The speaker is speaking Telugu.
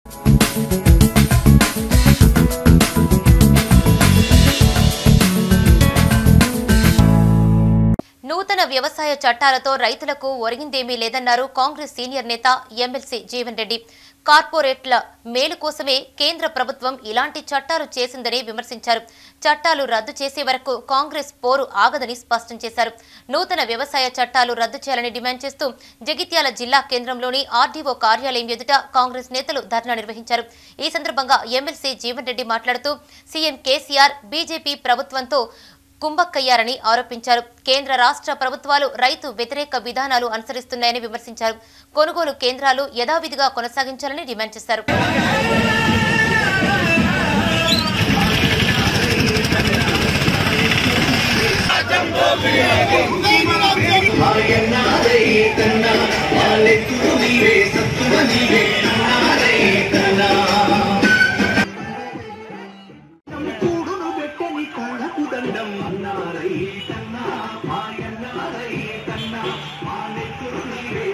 నూతన వ్యవసాయ చట్టాలతో రైతులకు ఒరిగిందేమీ లేదన్నారు కాంగ్రెస్ సీనియర్ నేత ఎమ్మెల్సీ జీవన్ రెడ్డి కార్పొరేట్ల మేలు కోసమే కేంద్ర ప్రభుత్వం ఇలాంటి చట్టాలు చేసిందని విమర్శించారు చట్టాలు రద్దు చేసే వరకు కాంగ్రెస్ పోరు ఆగదని స్పష్టం చేశారు నూతన వ్యవసాయ చట్టాలు రద్దు చేయాలని డిమాండ్ చేస్తూ జగిత్యాల జిల్లా కేంద్రంలోని ఆర్డీఓ కార్యాలయం ఎదుట కాంగ్రెస్ నేతలు ధర్నా నిర్వహించారు ఈ సందర్భంగా ఎమ్మెల్సీ జీవన్ రెడ్డి మాట్లాడుతూ సీఎం కేసీఆర్ బీజేపీ ప్రభుత్వంతో కుంభక్కయ్యారని ఆరోపించారు కేంద్ర రాష్ట్ర ప్రభుత్వాలు రైతు వ్యతిరేక విధానాలు అనుసరిస్తున్నాయని విమర్శించారు కొనుగోలు కేంద్రాలు యథావిధిగా కొనసాగించాలని డిమాండ్ చేశారు కూడును పెట్టని కళ్ళకు దండం అన్నారయ్యేటన్నా మాయన్నారయ్యేటన్నా మా నెత్తురు నీవే